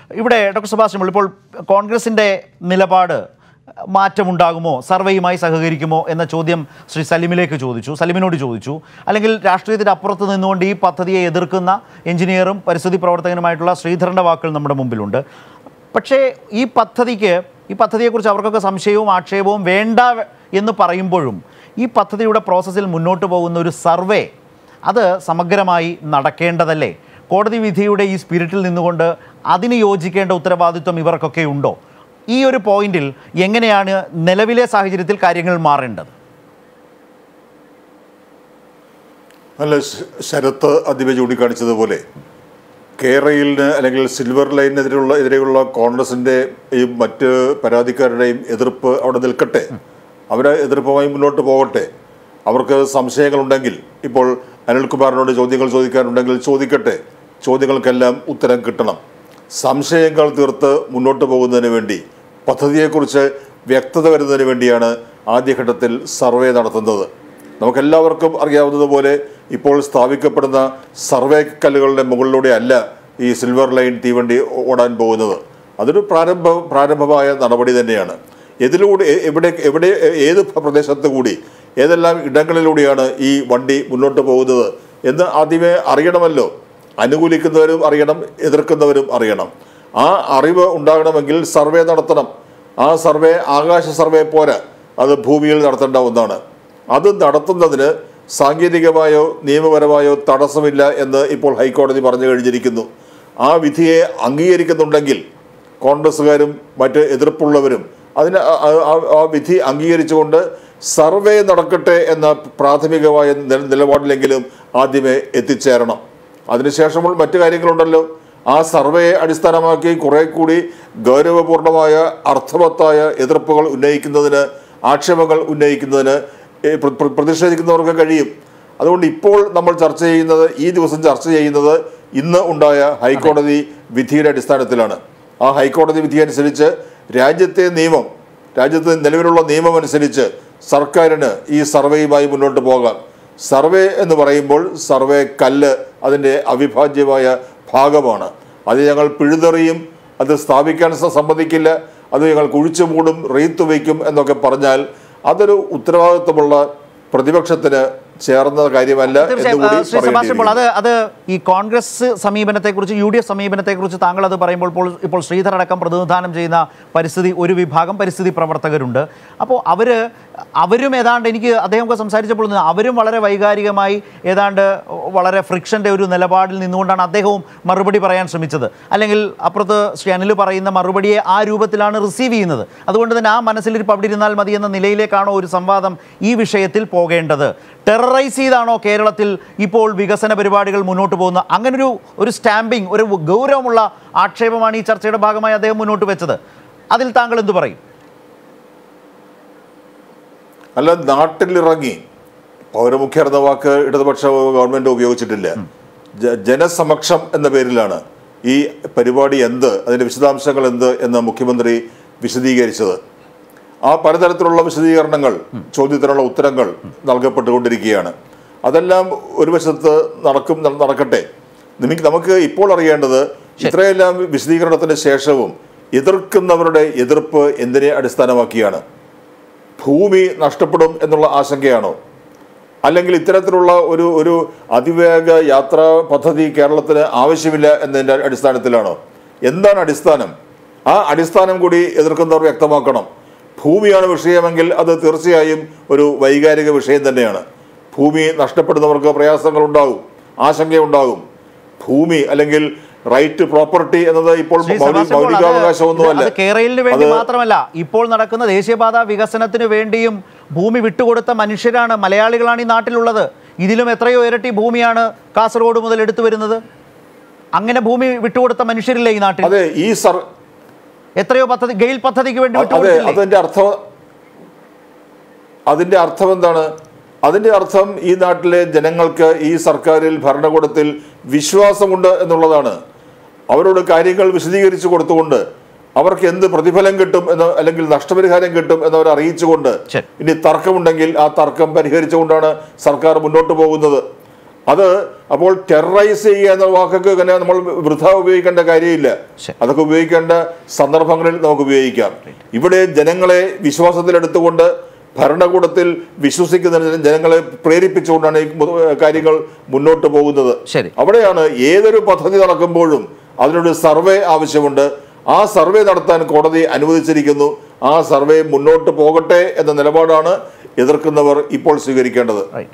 ഇവിടെ ഡോക്ടർ സുഭാഷ് മുൾ ഇപ്പോൾ കോൺഗ്രസിൻ്റെ നിലപാട് മാറ്റമുണ്ടാകുമോ സർവേയുമായി സഹകരിക്കുമോ എന്ന ചോദ്യം ശ്രീ സലിമിലേക്ക് ചോദിച്ചു സലിമിനോട് ചോദിച്ചു അല്ലെങ്കിൽ രാഷ്ട്രീയത്തിന് അപ്പുറത്ത് നിന്നുകൊണ്ട് ഈ പദ്ധതിയെ എതിർക്കുന്ന എഞ്ചിനീയറും പരിസ്ഥിതി പ്രവർത്തകനുമായിട്ടുള്ള ശ്രീധരൻ്റെ വാക്കുകൾ നമ്മുടെ മുമ്പിലുണ്ട് പക്ഷേ ഈ പദ്ധതിക്ക് ഈ പദ്ധതിയെക്കുറിച്ച് അവർക്കൊക്കെ സംശയവും ആക്ഷേപവും വേണ്ട എന്ന് പറയുമ്പോഴും ഈ പദ്ധതിയുടെ പ്രോസസ്സിൽ മുന്നോട്ട് പോകുന്ന ഒരു സർവേ അത് സമഗ്രമായി നടക്കേണ്ടതല്ലേ കോടതി വിധിയുടെ ഈ സ്പിരിറ്റിൽ നിന്നുകൊണ്ട് അതിന് യോജിക്കേണ്ട ഉത്തരവാദിത്വം ഇവർക്കൊക്കെ ഉണ്ടോ ഈ ഒരു പോയിന്റിൽ എങ്ങനെയാണ് നിലവിലെ സാഹചര്യത്തിൽ കാര്യങ്ങൾ മാറേണ്ടത് അല്ല ശ- ശരത്ത് അതിവ ചൂണ്ടിക്കാണിച്ചതുപോലെ കേരളയിലിന് അല്ലെങ്കിൽ സിൽവർ ലൈനിനെതിരെയുള്ള എതിരെയുള്ള കോൺഗ്രസിന്റെ ഈ മറ്റ് പരാതിക്കാരുടെയും എതിർപ്പ് അവിടെ നിൽക്കട്ടെ അവരെ എതിർപ്പുമായി മുന്നോട്ട് പോകട്ടെ അവർക്ക് സംശയങ്ങളുണ്ടെങ്കിൽ ഇപ്പോൾ അനിൽകുമാറിനോട് ചോദ്യങ്ങൾ ചോദിക്കാനുണ്ടെങ്കിൽ ചോദിക്കട്ടെ ചോദ്യങ്ങൾക്കെല്ലാം ഉത്തരം കിട്ടണം സംശയങ്ങൾ തീർത്ത് മുന്നോട്ട് പോകുന്നതിന് വേണ്ടി പദ്ധതിയെക്കുറിച്ച് വ്യക്തത വരുന്നതിന് വേണ്ടിയാണ് ആദ്യഘട്ടത്തിൽ സർവേ നടത്തുന്നത് നമുക്കെല്ലാവർക്കും അറിയാവുന്നതുപോലെ ഇപ്പോൾ സ്ഥാപിക്കപ്പെടുന്ന സർവേ കല്ലുകളുടെ മുകളിലൂടെ അല്ല ഈ സിൽവർ ലൈൻ തീവണ്ടി ഓടാൻ പോകുന്നത് അതൊരു പ്രാരംഭ പ്രാരംഭമായ നടപടി തന്നെയാണ് ഇതിലൂടെ എ- എവിടെ എവിടെ ഏത് പ്രദേശത്ത് കൂടി ഏതെല്ലാം ഇടങ്ങളിലൂടെയാണ് ഈ വണ്ടി മുന്നോട്ട് പോകുന്നത് എന്ന് ആദ്യമേ അറിയണമല്ലോ അനുകൂലിക്കുന്നവരും അറിയണം എതിർക്കുന്നവരും അറിയണം ആ അറിവ് ഉണ്ടാകണമെങ്കിൽ സർവേ നടത്തണം ആ സർവേ ആകാശ സർവേ പോരാ അത് ഭൂമിയിൽ നടത്തേണ്ട ഒന്നാണ് അത് നടത്തുന്നതിന് സാങ്കേതികമായോ നിയമപരമായോ തടസ്സമില്ല എന്ന് ഇപ്പോൾ ഹൈക്കോടതി പറഞ്ഞു കഴിഞ്ഞിരിക്കുന്നു ആ വിധിയെ അംഗീകരിക്കുന്നുണ്ടെങ്കിൽ കോൺഗ്രസ്സുകാരും മറ്റ് എതിർപ്പുള്ളവരും അതിന് ആ- ആ- ആ- ആ വിധി അംഗീകരിച്ചുകൊണ്ട് സർവേ നടക്കട്ടെ എന്ന പ്രാഥമികമായ നില- നിലപാടിലെങ്കിലും ആദ്യമേ എത്തിച്ചേരണം അതിനുശേഷമുള്ള മറ്റു കാര്യങ്ങളുണ്ടല്ലോ ആ സർവേയെ അടിസ്ഥാനമാക്കി കുറെ കൂടി ഗൗരവപൂർണമായ അർത്ഥവത്തായ എതിർപ്പുകൾ ഉന്നയിക്കുന്നതിന് ആക്ഷേപങ്ങൾ ഉന്നയിക്കുന്നതിന് ഏ, പ്ര- പ്ര- പ്രതിഷേധിക്കുന്നവർക്ക് കഴിയും അതുകൊണ്ട് ഇപ്പോൾ നമ്മൾ ചർച്ച ചെയ്യുന്നത് ഈ ദിവസം ചർച്ച ചെയ്യുന്നത് ഇന്ന് ഉണ്ടായ ഹൈക്കോടതി വിധിയുടെ അടിസ്ഥാനത്തിലാണ് ആ ഹൈക്കോടതി വിധി അനുസരിച്ച് രാജ്യത്തെ നിയമം രാജ്യത്ത് നിലവിലുള്ള നിയമം അനുസരിച്ച് സർക്കാരിന് ഈ സർവേയുമായി മുന്നോട്ട് പോകാം സർവേ എന്ന് പറയുമ്പോൾ സർവേ കല്ല് അതിൻ്റെ അവിഭാജ്യമായ ഭാഗമാണ് അത് ഞങ്ങൾ പിഴുതെറിയും അത് സ്ഥാപിക്കാൻ സ- സമ്മതിക്കില്ല അത് ഞങ്ങൾ കുഴിച്ചു മൂടും റീത്ത് വയ്ക്കും എന്നൊക്കെ പറഞ്ഞാൽ അതൊരു ഉത്തരവാദിത്വമുള്ള പ്രതിപക്ഷത്തിന് ചേർന്ന കാര്യമല്ല തീർച്ചയായും എന്നുകൂടി ആ, ശ്രീ സെബാസ്റ്റ്യൻ പോൾ പറയേണ്ടിയിരിക്കുന്നു. അത് അത് ഈ കോൺഗ്രസ് സമീപനത്തെക്കുറിച്ച് യു ഡി എഫ് സമീപനത്തെക്കുറിച്ച് താങ്കൾ അത് പറയുമ്പോൾ ഇപ്പോൾ ഇപ്പോൾ ശ്രീധർ അടക്കം പ്രതിനിധാനം ചെയ്യുന്ന പരിസ്ഥിതി ഒരു വിഭാഗം പരിസ്ഥിതി പ്രവർത്തകരുണ്ട് അപ്പോൾ അവർ അവരും ഏതാണ്ട് എനിക്ക് അദ്ദേഹമൊക്കെ സംസാരിച്ചപ്പോൾ നിന്ന് അവരും വളരെ വൈകാരികമായി ഏതാണ്ട് വളരെ ഫ്രിക്ഷൻ്റെ ഒരു നിലപാടിൽ നിന്നുകൊണ്ടാണ് അദ്ദേഹവും മറുപടി പറയാൻ ശ്രമിച്ചത് അല്ലെങ്കിൽ അപ്പുറത്ത് ശ്രീ അനിൽ പറയുന്ന മറുപടിയെ ആ രൂപത്തിലാണ് റിസീവ് ചെയ്യുന്നത് അതുകൊണ്ട് തന്നെ ആ മനസ്സിലിരിപ്പ് അവിടെ ഇരുന്നാൽ മതി എന്ന നിലയിലേക്കാണോ ഒരു സംവാദം ഈ വിഷയത്തിൽ പോകേണ്ടത് ടെററൈസ് ചെയ്താണോ കേരളത്തിൽ ഇപ്പോൾ വികസന പരിപാടികൾ മുന്നോട്ട് പോകുന്നത് അങ്ങനൊരു ഒരു സ്റ്റാമ്പിംഗ് ഒരു ഗൗരവമുള്ള ആക്ഷേപമാണ് ഈ ചർച്ചയുടെ ഭാഗമായി അദ്ദേഹം മുന്നോട്ട് വെച്ചത് അതിൽ താങ്കൾ എന്തു പറയും അല്ല നാട്ടിലിറങ്ങി പൗരമുഖ്യർ എന്ന വാക്ക് ഇടതുപക്ഷ ഗവൺമെന്റ് ഉപയോഗിച്ചിട്ടില്ല ജ- ജനസമക്ഷം എന്ന പേരിലാണ് ഈ പരിപാടി എന്ത് അതിന്റെ വിശദാംശങ്ങൾ എന്ത് എന്ന് മുഖ്യമന്ത്രി വിശദീകരിച്ചത് ആ പലതരത്തിലുള്ള വിശദീകരണങ്ങൾ ചോദ്യത്തിനുള്ള ഉത്തരങ്ങൾ നൽകപ്പെട്ടുകൊണ്ടിരിക്കുകയാണ് അതെല്ലാം ഒരു വശത്ത് നടക്കും ന- നടക്കട്ടെ നമുക്ക് നമുക്ക് ഇപ്പോൾ അറിയേണ്ടത് ഇത്രയെല്ലാം വിശദീകരണത്തിന് ശേഷവും എതിർക്കുന്നവരുടെ എതിർപ്പ് എന്തിനെ അടിസ്ഥാനമാക്കിയാണ് ഭൂമി നഷ്ടപ്പെടും എന്നുള്ള ആശങ്കയാണോ അല്ലെങ്കിൽ ഇത്തരത്തിലുള്ള ഒരു ഒരു അതിവേഗ യാത്രാ പദ്ധതി കേരളത്തിന് ആവശ്യമില്ല എന്നതിൻ്റെ അടിസ്ഥാനത്തിലാണോ എന്താണ് അടിസ്ഥാനം ആ അടിസ്ഥാനം കൂടി എതിർക്കുന്നവർ വ്യക്തമാക്കണം ഭൂമിയാണ് വിഷയമെങ്കിൽ അത് തീർച്ചയായും ഒരു വൈകാരിക വിഷയം തന്നെയാണ് ഭൂമി നഷ്ടപ്പെടുന്നവർക്ക് പ്രയാസങ്ങളുണ്ടാകും ആശങ്കയുണ്ടാകും ഭൂമി അല്ലെങ്കിൽ റൈറ്റ് പ്രോപ്പർട്ടി എന്നത് ഇപ്പോൾ ശ്രീ മൗലിക സെബാസ്റ്റ്യൻ പോൾ, അത് മൗലികാവകാശമൊന്നുമല്ല അത് കേരളത്തിന് വേണ്ടി അത് മാത്രമല്ല ഇപ്പോൾ നടക്കുന്ന ദേശീയപാത വികസനത്തിന് വേണ്ടിയും ഭൂമി വിട്ടുകൊടുത്ത മനുഷ്യരാണ് മലയാളികളാണ് ഈ നാട്ടിലുള്ളത് ഇതിലും എത്രയോ ഇരട്ടി ഭൂമിയാണ് കാസർഗോഡ് മുതൽ എടുത്തു വരുന്നത് അങ്ങനെ ഭൂമി വിട്ടുകൊടുത്ത മനുഷ്യരില്ലേ ഈ നാട്ടിൽ അതെ ഈ സർ എത്രയോ പദ്ധതി ഗെയിൽ പദ്ധതിക്ക് വേണ്ടി അതെ വിട്ടുകൊടുത്തില്ലേ അതിന്റെ അർത്ഥം അതിന്റെ അർത്ഥം എന്താണ് അതിന്റെ അർത്ഥം ഈ നാട്ടിലെ ജനങ്ങൾക്ക് ഈ സർക്കാരിൽ ഭരണകൂടത്തിൽ വിശ്വാസമുണ്ട് എന്നുള്ളതാണ് അവരോട് കാര്യങ്ങൾ വിശദീകരിച്ചു കൊടുത്തുകൊണ്ട് അവർക്ക് എന്ത് പ്രതിഫലം കിട്ടും എന്ന് അല്ലെങ്കിൽ നഷ്ടപരിഹാരം കിട്ടും എന്നവർ അറിയിച്ചുകൊണ്ട് ശരി. ഇനി തർക്കമുണ്ടെങ്കിൽ ആ തർക്കം പരിഹരിച്ചുകൊണ്ടാണ് സർക്കാർ മുന്നോട്ട് പോകുന്നത് അത് അപ്പോൾ ടെററൈസ് ചെയ്യുക എന്ന വാക്കൊക്കെ ഇങ്ങനെ നമ്മൾ വൃഥ ഉപയോഗിക്കേണ്ട കാര്യമില്ല ശരി. അതൊക്കെ ഉപയോഗിക്കേണ്ട സന്ദർഭങ്ങളിൽ നമുക്ക് ഉപയോഗിക്കാം ഇവിടെ ജനങ്ങളെ വിശ്വാസത്തിലെടുത്തുകൊണ്ട് ഭരണകൂടത്തിൽ വിശ്വസിക്കുന്നതിന് ജനങ്ങളെ പ്രേരിപ്പിച്ചുകൊണ്ടാണ് ഈ മു- കാര്യങ്ങൾ മുന്നോട്ട് പോകുന്നത് ശരി. അവിടെയാണ് ഏതൊരു പദ്ധതി നടക്കുമ്പോഴും അതിനൊരു സർവേ ആവശ്യമുണ്ട് ആ സർവേ നടത്താൻ കോടതി അനുവദിച്ചിരിക്കുന്നു ആ സർവേ മുന്നോട്ട് പോകട്ടെ എന്ന നിലപാടാണ് എതിർക്കുന്നവർ ഇപ്പോൾ സ്വീകരിക്കേണ്ടത് റൈറ്റ്